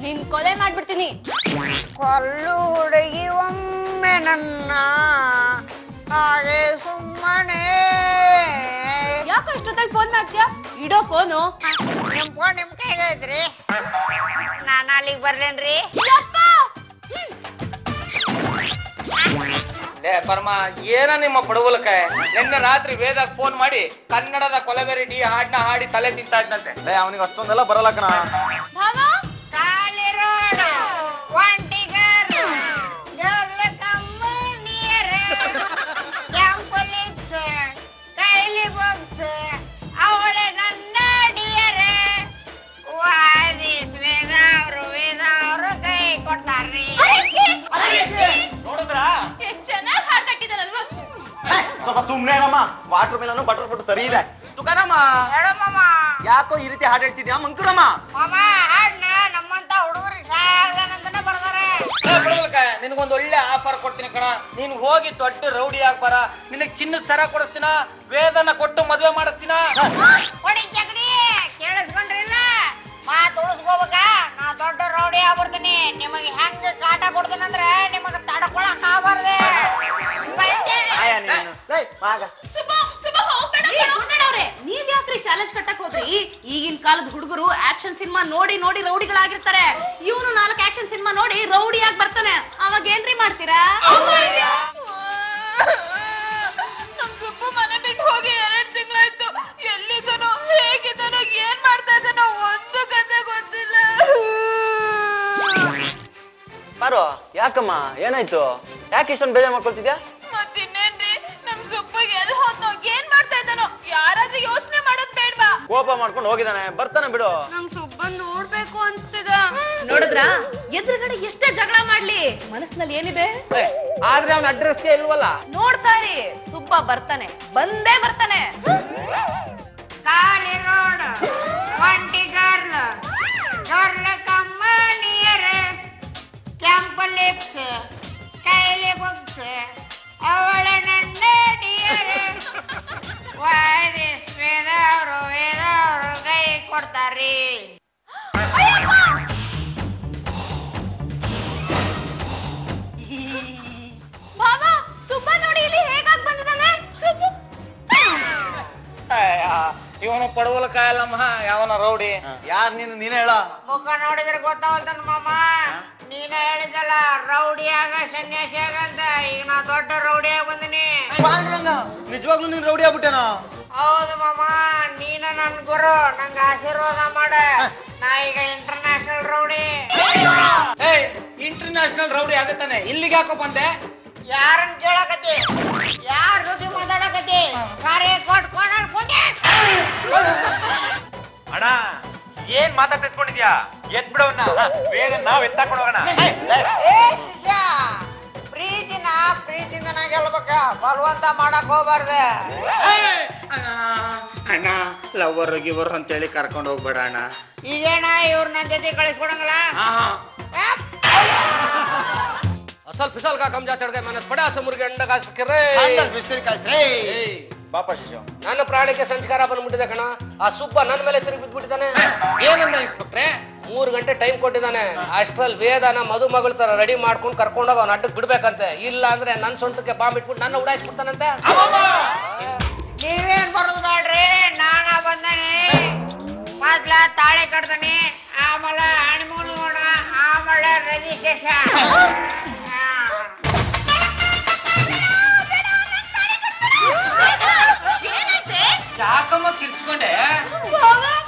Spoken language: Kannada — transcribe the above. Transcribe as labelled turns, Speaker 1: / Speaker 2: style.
Speaker 1: ನಿನ್ ಕೊಲೆ ಮಾಡ್ಬಿಡ್ತೀನಿ
Speaker 2: ಕೊಲ್ಲು ಹುಡುಗಿ ಒಮ್ಮೆ ನನ್ನ ಹಾಗೆ ಸುಮ್ಮನೆ
Speaker 1: ಯಾಕೋ ಇಷ್ಟೊತ್ತಲ್ಲಿ ಫೋನ್ ಮಾಡ್ತೀಯಾ ಇಡೋ ಫೋನು
Speaker 2: ನಿಮ್ ಫೋನ್ ನಿಮ್ ಕೈಗೆ ಐತ್ರಿ ನಾನು ಅಲ್ಲಿಗೆ ಬರ್ಲೇನ್ರಿ
Speaker 3: ಲೇ ಪರಮ ಏನ ನಿಮ್ಮ ಪಡವಲಕ ನಿನ್ನೆ ರಾತ್ರಿ ವೇದಾಗ ಫೋನ್ ಮಾಡಿ ಕನ್ನಡದ ಕೊಲಬೇರಿ ಡಿ ಹಾಡ್ನ ಹಾಡಿ ತಲೆ ತಿಂತಾ ಇದ್ದಂತೆ
Speaker 4: ಲೇ ಅವನಿಗೆ ಅಷ್ಟೊಂದೆಲ್ಲ ಬರಲ್ಲ ಕಣ
Speaker 1: ಭಾವ
Speaker 2: ಖಾಲಿ ರೋಡ್ ಒಂಟಿಗರು ಜೋರ್ಲ ಕಮ್ಮನಿಯರ ಕೆಂಪು ಲಿಪ್ಸ್ ಕೈಲಿ ಬಾಕ್ಸ್ ಅವಳೆ ನನ್ನ ಡಿಯರ ವಾದಿಸ್ ವೇದ ಅವರು ವೇದ ಅವರು ಕೈ ಕೊಡ್ತಾರ್ರಿ
Speaker 3: ನೋಡಿದ್ರಾ
Speaker 1: ಎಷ್ಟ್ ಚೆನ್ನಾಗಿ ಹಾಡ್ ಕಟ್ಟಿದಾರಲ್ವಾ
Speaker 4: ಸ್ವಲ್ಪ ಸುಮ್ನೆ ರಮ್ಮ ವಾಟರ್ ಮೇಲನು ಬಟರ್ ಬಿಟ್ಟು ಸರಿ ಇದೆ ತುಕಾರಮ್ಮ
Speaker 2: ಹೇಳು ಮಾಮ
Speaker 4: ಯಾಕೋ ಈ ರೀತಿ ಹಾಡು ಹೇಳ್ತಿದ್ಯಾ ಮಂಕುರಮ್ಮ
Speaker 2: ಮಾಮ ಹಾಡ್ನ ನಮ್ಮಂತ ಹುಡುಗರಿಗೆ ಸಾಗ್ಲನಂತಾನೆ ಬರ್ತಾರೆ
Speaker 3: ನಿನಗೊಂದು ಒಳ್ಳೆ ಆಫರ್ ಕೊಡ್ತೀನಿ ಕಣ ನೀನ್ ಹೋಗಿ ದೊಡ್ಡ ರೌಡಿ ಆಗ್ಬಾರ ನಿನಗ್ ಚಿನ್ನದ ಸರ ಕೊಡಿಸ್ತೀನ ವೇದನ ಕೊಟ್ಟು ಮದ್ವೆ ಮಾಡಿಸ್ತೀನ
Speaker 2: ಕೊಡಿ ಚಕಡಿ ಕೇಳಿಸ್ಕೊಂಡ್ರಿಲ್ಲ ಮಾತು ಉಳಿಸ್ಕೋಬೇಕ ನಾ ದೊಡ್ಡ ರೌಡಿ ಆಗ್ಬಿಡ್ತೀನಿ ನಿಮಗೆ ಹೆಂಗ್ ಕಾಟ ಕೊಡ್ತೀನಂದ್ರ ನಿಮಗ ತಡ್ಕೊಳಕ್ ಆಗಬಾರ್ದೆ
Speaker 4: ಆಯ ನೀನು ಲೇ ಮಗ
Speaker 1: ಗುಂಡಣ್ಣವ್ರೆ ನೀವ್ ಯಾಕ್ರಿ ಚಾಲೆಂಜ್ ಕಟ್ಟಕ್ ಹೋದ್ರಿ ಈಗಿನ ಕಾಲದ ಹುಡುಗರು ಆಕ್ಷನ್ ಸಿನಿಮಾ ನೋಡಿ ನೋಡಿ ರೌಡಿಗಳಾಗಿರ್ತಾರೆ ಇವನು ನಾಲ್ಕು ಆಕ್ಷನ್ ಸಿನಿಮಾ ನೋಡಿ ರೌಡಿ ಆಗಿ ಬರ್ತಾನೆ ಅವಾಗ ಏನ್ರಿ ಮಾಡ್ತೀರಾ ನಮ್ ಸುಬ್ಬು ಮನೆ ಬಿಟ್ಟು ಹೋಗಿ ಎರಡ್ ತಿಂಗಳಾಯ್ತು ಎಲ್ಲಿದನೋ ಹೇಗಿದನೋ ಏನ್ ಮಾಡ್ತಾ ಇದ್ದಾನೋ ಒಂದು ಕತೆ ಗೊತ್ತಿಲ್ಲ
Speaker 4: ಬಾರೋ ಯಾಕಮ್ಮ ಏನಾಯ್ತು ಯಾಕೆ ಇಷ್ಟೊಂದು ಬೇಜಾರು ಮಾಡ್ಕೊಳ್ತಿದ್ಯಾ
Speaker 1: ಮತ್ತಿನ್ನೇನ್ರಿ ನಮ್ ಸುಬ್ಬಗೆ ಎಲ್ಲಿ ಹೋದ್ನೋ ಏನ್ ಮಾಡ್ತಾ ಇದ್ದಾನೋ ಯಾರಾದ್ರೂ ಯೋಚನೆ ಮಾಡೋದ್ ಬೇಡ್ವಾ
Speaker 4: ಕೋಪ ಮಾಡ್ಕೊಂಡು ಹೋಗಿದ್ದಾನೆ ಬರ್ತಾನೆ ಬಿಡು
Speaker 1: ನಂಗ್ ಸುಬ್ಬನ್ ನೋಡ್ಬೇಕು ಅನ್ಸ್ತಿದ ನೋಡಿದ್ರ ಎದುರುಗಡೆ ಎಷ್ಟೇ ಜಗಳ ಮಾಡ್ಲಿ ಮನಸ್ಸಿನಲ್ಲಿ ಏನಿದೆ
Speaker 3: ಆದ್ರೆ ಅವನ ಅಡ್ರೆಸ್ಗೆ ಇಲ್ವಲ್ಲ
Speaker 1: ನೋಡ್ತಾರಿ ಸುಬ್ಬ ಬರ್ತಾನೆ ಬಂದೇ ಬರ್ತಾನೆ
Speaker 2: ಖಾಲಿ ರೋಡ್ ಒಂಟಿ ಗರ್ಲ್ ಜೋರ್ಲ ಕಮ್ಮನಿಯರ ಕೆಂಪು ಲಿಪ್ಸ್ ಕೈಲಿ ಬುಕ್ಸ್ ಅವಳ ನನ್ನ ಡಿಯರ ವಾದಿಸ್ ವೇದ ಅವರು ವೇದ ಅವರು ಕೈ ಕೊಡ್ತಾರ್ರಿ
Speaker 1: ಬಾಬಾ ಸುಬ್ಬ ನೋಡಿ ಇಲ್ಲಿ ಹೇಗಾಗ್ ಬಂದಿದ್ದಾನೆ
Speaker 3: ಇವನು ಪಡವಲ ಕಾಯಲ್ಲಮ್ಮ ಯಾವನ ರೌಡಿ
Speaker 4: ಯಾರು ನೀನು ನೀನೇ ಹೇಳ
Speaker 2: ಮುಖ ನೋಡಿದ್ರೆ ಗೊತ್ತಾಗತ್ತನ ಮಾಮ ನೀನ ಹೇಳಿದಲ್ಲ ರೌಡಿ ಆಗ ಸನ್ಯಾಸಿ ಆಗ ಅಂತ ಈಗ ನಾ ದೊಡ್ಡ ರೌಡಿ ಆಗಿ ಬಂದಿನಿ
Speaker 4: ನಿಜವಾಗ್ಲೂ ನೀನ್ ರೌಡಿ ಆಗ್ಬಿಟ್ಟೇನೋ
Speaker 2: ಹೌದು ಮಾಮ ನೀನ ನನ್ ಗುರು ನಂಗ ಆಶೀರ್ವಾದ ಮಾಡ ನಾ ಈಗ ಇಂಟರ್ನ್ಯಾಷನಲ್ ರೌಡಿ
Speaker 3: ಏಯ್ ಇಂಟರ್ನ್ಯಾಷನಲ್ ರೌಡಿ ಆಗತ್ತಾನೆ ಇಲ್ಲಿಗೆ ಯಾಕೋ ಬಂದೆ
Speaker 2: ಯಾರನ್ ಕೇಳಕತ್ತಿ ಯಾರ ಜೊತೆ ಮಾತಾಡಕತ್ತಿ ಕಾರ್ಯ ಕೊಟ್ಕೊಂಡ
Speaker 4: ಅಣ್ಣ ಏನ್ ಮಾತಾಡ್ತಾ ಇಟ್ಕೊಂಡಿದ್ಯಾ ಎದ್ ಬಿಡವನ್ನ ಬೇಗ ನಾವ್ ಎತ್ತಾಕೊಂಡು ಹೋಗೋಣ
Speaker 2: ಏ ಶಿಷ್ಯ ಪ್ರೀತಿನ ಪ್ರೀತಿಯಿಂದ ನಾ ಗೆಲ್ಬೇಕ ಬಲವಂತ ಮಾಡಕ್ ಹೋಗ್ಬಾರ್ದೆ
Speaker 3: ಅಣ್ಣ ಲವರ್ ಗಿವರ್ ಅಂತೇಳಿ ಕರ್ಕೊಂಡು ಹೋಗ್ಬೇಡ ಅಣ್ಣ
Speaker 2: ಈಗೇನ ಇವ್ರ ನನ್ನ ಜೊತೆ ಕಳಿಸ್ಕೊಡಂಗಲ್ಲ
Speaker 3: ಅಸಲ್ ಫಿಸಲ್ ಕಾ ಕಮ್ ಜಾಸ್ತಿ ಅಡ್ಗೆ ಮನೆ ಪಡ ಮುರುಗಿ ಅಂಡ ಕಾಸ್ಬಿಟ್ರೆ
Speaker 4: ಬಾಪ ಶಿಶು
Speaker 3: ನನ್ನ ಪ್ರಾಣಕ್ಕೆ ಸಂಸ್ಕಾರ ಬಂದ್ಬಿಟ್ಟಿದೆ ಕಣ ಆ ಸುಬ್ಬ ನನ್ನ ಮೇಲೆ ತಿರುಗಿ ಬಿದ್ಬಿಟ್ಟಿದ್ದಾನೆ ಏನಂದ ಇನ್ಸ್ಪೆಕ್ಟ್ರೆ ಮೂರು ಗಂಟೆ ಟೈಮ್ ಕೊಟ್ಟಿದ್ದಾನೆ ಅಷ್ಟ್ರಲ್ಲಿ ವೇದನ ಮದುಮಗಳ ತರ ರೆಡಿ ಮಾಡ್ಕೊಂಡು ಕರ್ಕೊಂಡೋಗ ಅವ್ನ ಅಡ್ಡಕ್ಕೆ ಬಿಡ್ಬೇಕಂತೆ ಇಲ್ಲ ಅಂದ್ರೆ ನನ್ನ ಸೊಂಟಕ್ಕೆ ಬಾಂಬ್ ಇಟ್ಬಿಟ್ಟು ನನ್ನ ಉಡಾಯಿಸ್ಬಿಡ್ತಾನಂತೆ
Speaker 2: ನೀವೇನ್ ಬರೋದು ಬೇಡ್ರಿ ನಾನ ಬಂದನಿ ಮೊದ್ಲ ತಾಳಿ ಕಟ್ತಾನೆ ಆಮೇಲೆ ಹಣಿಮೂನ್ ನೋಡ ಆಮೇಲೆ ರಿಜಿಸ್ಟ್ರೇಷನ್
Speaker 3: ಯಾಕಮ್ಮ ಕಿರ್ಚ್ಕೊಂಡೆ
Speaker 1: ಬಾಬಾ